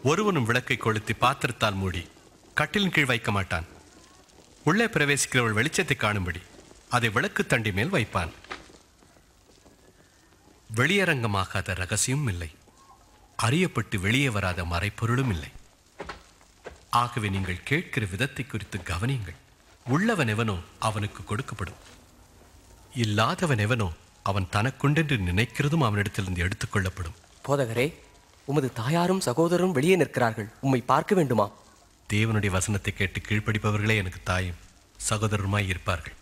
ஒருவனும் விளக்கை கொளுத்தி பாத்திரத்தால் மூடி கட்டிலின் கீழ் வைக்க மாட்டான் உள்ளே பிரவேசிக்கிறவள் வெளிச்சத்தை காணும்படி அதை விளக்கு தண்டி மேல் வைப்பான் வெளியரங்கமாகாத ரகசியமும் இல்லை அறியப்பட்டு வெளியே வராத மறைப்பொருளும் இல்லை ஆகவே நீங்கள் கேட்கிற விதத்தை குறித்து கவனியுங்கள் உள்ளவன் எவனோ அவனுக்கு கொடுக்கப்படும் இல்லாதவன் எவனோ அவன் தனக்குண்டென்று நினைக்கிறதும் அவனிடத்திலிருந்து எடுத்துக்கொள்ளப்படும் போதகரே உமது தாயாரும் சகோதரரும் வெளியே நிற்கிறார்கள் உம்மை பார்க்க வேண்டுமா தேவனுடைய வசனத்தை கேட்டு கீழ்ப்படிப்பவர்களே எனக்கு தாயும் சகோதரருமாய் இருப்பார்கள்